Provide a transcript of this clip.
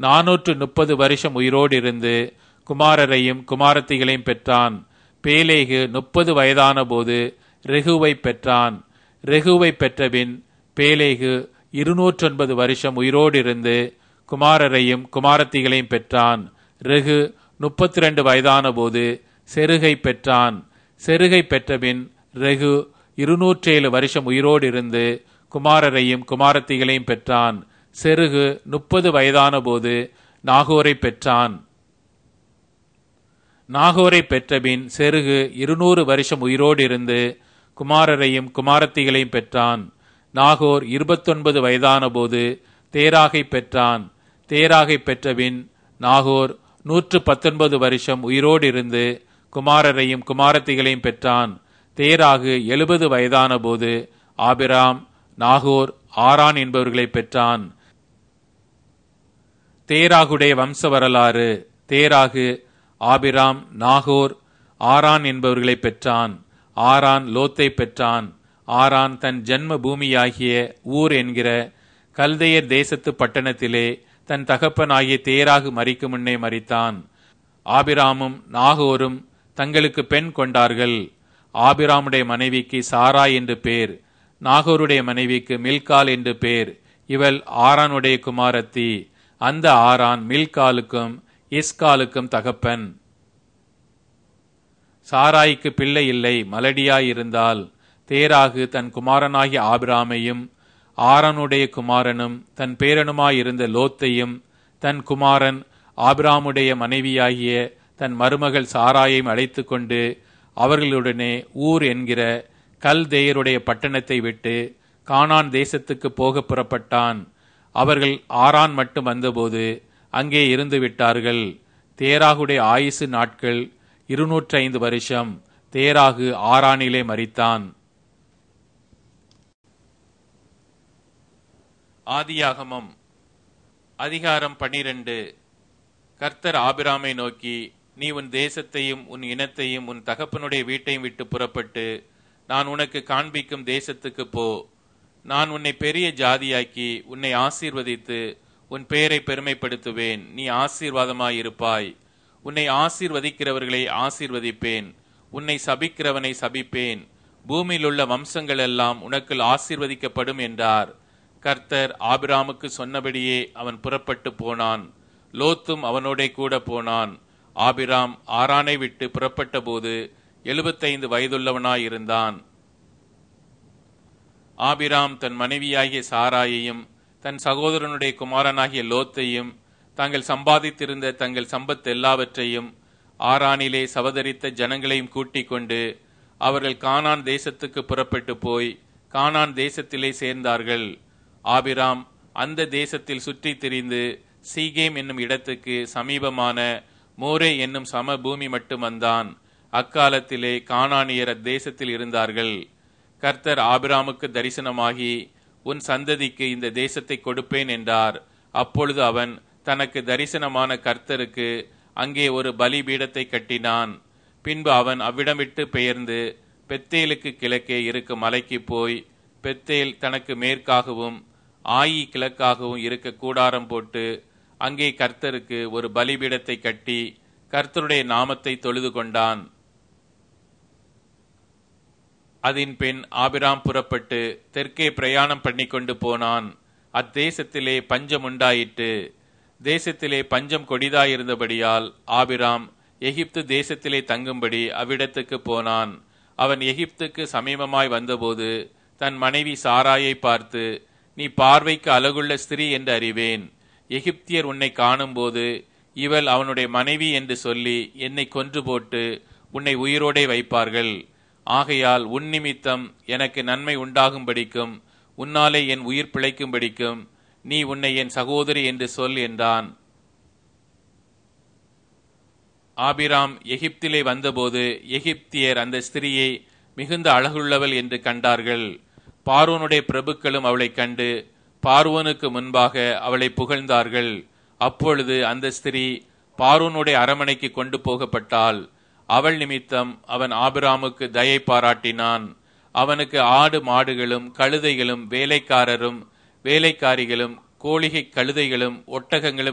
நாநூற்று முப்பது வருஷம் உயிரோடு இருந்து குமாரரையும் குமாரத்திகளையும் பெற்றான் பேலேகு முப்பது வயதான போது ரெகுவை பெற்றான் ரெகுவை பெற்றபின் பேலேகு இருநூற்றொன்பது வருஷம் உயிரோடு இருந்து குமாரரையும் குமாரத்திகளையும் பெற்றான் ரெகு முப்பத்தி ரெண்டு வயதான போது செருகை பெற்றான் செருகை பெற்றபின் ரெகு இருநூற்றேழு வருஷம் உயிரோடு இருந்து குமாரரையும் குமாரத்திகளையும் பெற்றான் செருகு முப்பது வயதான போது நாகோரை பெற்றான் நாகோரை பெற்றபின் செருகு இருநூறு வருஷம் உயிரோடு இருந்து குமாரரையும் குமாரத்திகளையும் பெற்றான் நாகோர் இருபத்தொன்பது வயதான போது தேராகை பெற்றான் தேராகை பெற்றபின் நாகோர் நூற்று பத்தொன்பது வருஷம் உயிரோடு இருந்து குமாரரையும் குமாரத்திகளையும் பெற்றான் தேராகு எழுபது வயதான போது ஆபிராம் நாகோர் ஆரான் என்பவர்களை பெற்றான் தேராகுடைய வம்ச வரலாறு தேராகு ஆபிராம் நாகோர் ஆரான் என்பவர்களை பெற்றான் ஆரான் லோத்தை பெற்றான் ஆரான் தன் ஜன்ம பூமியாகிய ஊர் என்கிற கல்தையர் தேசத்து பட்டணத்திலே தன் தகப்பனாகிய தேராகு மறிக்கும் முன்னே மறித்தான் ஆபிராமும் நாகோரும் தங்களுக்கு பெண் கொண்டார்கள் ஆபிராமுடைய மனைவிக்கு சாரா என்று பேர் நாகோருடைய மனைவிக்கு மில்கால் என்று பேர் இவள் ஆரானுடைய குமாரத்தி அந்த ஆரான் மில்காலுக்கும் இஸ்காலுக்கும் தகப்பன் சாராய்க்கு பிள்ளை இல்லை மலடியாயிருந்தால் தேராகு தன் குமாரனாகிய ஆபிராமையும் ஆரனுடைய குமாரனும் தன் பேரனுமாயிருந்த லோத்தையும் தன் குமாரன் ஆபிராமுடைய மனைவியாகிய தன் மருமகள் சாராயையும் அழைத்து கொண்டு அவர்களுடனே ஊர் என்கிற கல்தேயருடைய பட்டணத்தை விட்டு கானான் தேசத்துக்கு போக புறப்பட்டான் அவர்கள் ஆரான் மட்டும் வந்தபோது அங்கே இருந்து விட்டார்கள் தேராகுடைய ஆயுசு நாட்கள் இருநூற்றி ஐந்து வருஷம் தேராகு ஆரானிலே மறித்தான் ஆதியாகமம் அதிகாரம் பனிரெண்டு கர்த்தர் ஆபிராமை நோக்கி நீ உன் தேசத்தையும் உன் இனத்தையும் உன் தகப்பனுடைய வீட்டையும் விட்டு புறப்பட்டு நான் உனக்கு காண்பிக்கும் தேசத்துக்கு போ நான் உன்னை பெரிய ஜாதியாக்கி உன்னை ஆசீர்வதித்து உன் பெயரை பெருமைப்படுத்துவேன் நீ ஆசீர்வாதமாயிருப்பாய் உன்னை ஆசீர்வதிக்கிறவர்களை ஆசீர்வதிப்பேன் உன்னை சபிக்கிறவனை சபிப்பேன் பூமியில் உள்ள வம்சங்கள் எல்லாம் உனக்குள் ஆசீர்வதிக்கப்படும் என்றார் கர்த்தர் ஆபிராமுக்கு சொன்னபடியே அவன் புறப்பட்டு போனான் லோத்தும் அவனோட கூட போனான் ஆபிராம் ஆரானை விட்டு புறப்பட்ட போது எழுபத்தைந்து வயதுள்ளவனாயிருந்தான் ஆபிராம் தன் மனைவியாகிய சாராயையும் தன் சகோதரனுடைய குமாரனாகிய லோத்தையும் தாங்கள் சம்பாதித்திருந்த தங்கள் சம்பத் எல்லாவற்றையும் ஆரானிலே சவதரித்த ஜனங்களையும் கூட்டிக் கொண்டு அவர்கள் கானான் தேசத்துக்கு புறப்பட்டு போய் கானான் தேசத்திலே சேர்ந்தார்கள் ஆபிராம் அந்த தேசத்தில் சுற்றித் திரிந்து சீகேம் என்னும் இடத்துக்கு சமீபமான மோரே என்னும் சம பூமி மட்டும் வந்தான் அக்காலத்திலே கானானியர் அத்தேசத்தில் இருந்தார்கள் கர்த்தர் ஆபிராமுக்கு தரிசனமாகி உன் சந்ததிக்கு இந்த தேசத்தை கொடுப்பேன் என்றார் அப்பொழுது அவன் தனக்கு தரிசனமான கர்த்தருக்கு அங்கே ஒரு பலிபீடத்தை கட்டினான் பின்பு அவன் அவ்விடம் விட்டு பெயர்ந்து பெத்தேலுக்கு கிழக்கே இருக்கும் மலைக்கு போய் பெத்தேல் தனக்கு மேற்காகவும் ஆயி கிழக்காகவும் இருக்க கூடாரம் போட்டு அங்கே கர்த்தருக்கு ஒரு பலிபீடத்தை கட்டி கர்த்தருடைய நாமத்தை தொழுது கொண்டான் அதன் பின் ஆபிராம் புறப்பட்டு தெற்கே பிரயாணம் பண்ணி கொண்டு போனான் அத்தேசத்திலே பஞ்சம் உண்டாயிற்று தேசத்திலே பஞ்சம் கொடிதாயிருந்தபடியால் ஆபிராம் எகிப்து தேசத்திலே தங்கும்படி அவ்விடத்துக்கு போனான் அவன் எகிப்துக்கு சமீபமாய் வந்தபோது தன் மனைவி சாராயை பார்த்து நீ பார்வைக்கு அழகுள்ள ஸ்திரீ என்று அறிவேன் எகிப்தியர் உன்னை காணும்போது இவள் அவனுடைய மனைவி என்று சொல்லி என்னை கொன்று போட்டு உன்னை உயிரோடே வைப்பார்கள் ஆகையால் உன் நிமித்தம் எனக்கு நன்மை உண்டாகும்படிக்கும் உன்னாலே என் உயிர் பிழைக்கும்படிக்கும் நீ உன்னை என் சகோதரி என்று சொல் என்றான் ஆபிராம் எகிப்திலே வந்தபோது எகிப்தியர் அந்த ஸ்திரியை மிகுந்த அழகுள்ளவள் என்று கண்டார்கள் பார்வோனுடைய பிரபுக்களும் அவளை கண்டு பார்வோனுக்கு முன்பாக அவளை புகழ்ந்தார்கள் அப்பொழுது அந்த ஸ்திரீ பார்வோனுடைய அரமனைக்கு கொண்டு போகப்பட்டாள் அவள் நிமித்தம் அவன் ஆபிராமுக்கு தயை பாராட்டினான் அவனுக்கு ஆடு மாடுகளும் கழுதைகளும் வேலைக்காரரும் வேலைக்காரிகளும் கோழிகை கழுதைகளும் ஒட்டகங்களும்